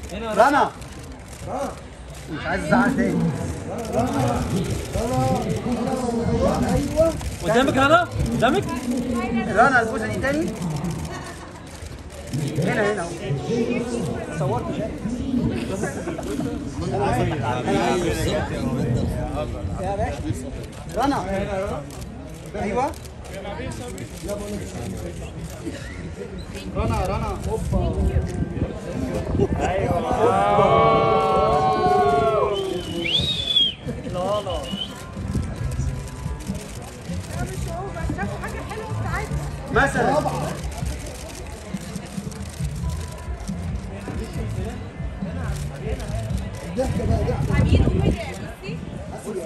رنا مش عايز ازعل تاني قدامك رنا قدامك رنا البوسه دي تاني هنا هنا اهو صورت يا باشا رنا ايوه رنا رنا اوبا مش هو بس شافوا حاجه حلوه بتاعتي مثلا عبير ومجد بصي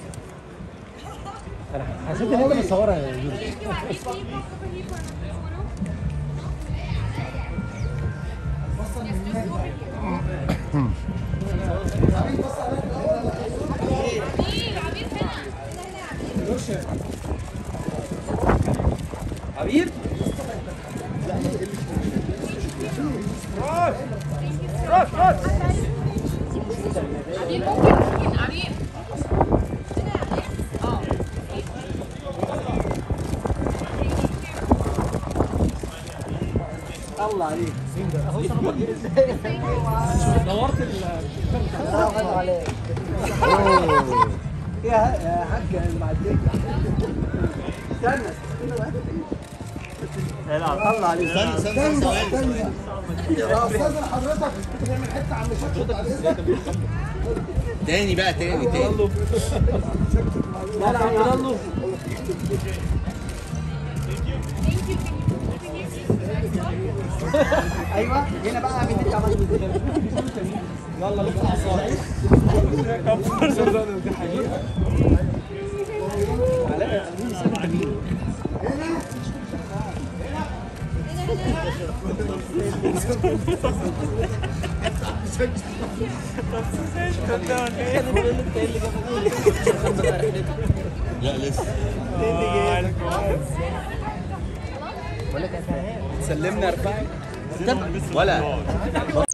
حسيت ان انت مصورها يا يوري انتي وعبير في كوكب هيكو انا عبير عبير هنا هنا هنا عبير عبير عبير ممكن ممكن عبير الله عليك نورت ال الله عليك يا يا حاج المعديه استنى استنى الله عليك استنى استنى ثواني يا استاذ حضرتك بتعمل حته عم شكل بعد اذنك تاني بقى تاني تاني لا لا يا الله ايوه هنا بقى بنتي عملت يلا لف اعصابك لا لسه سلمنا ارفعي ولا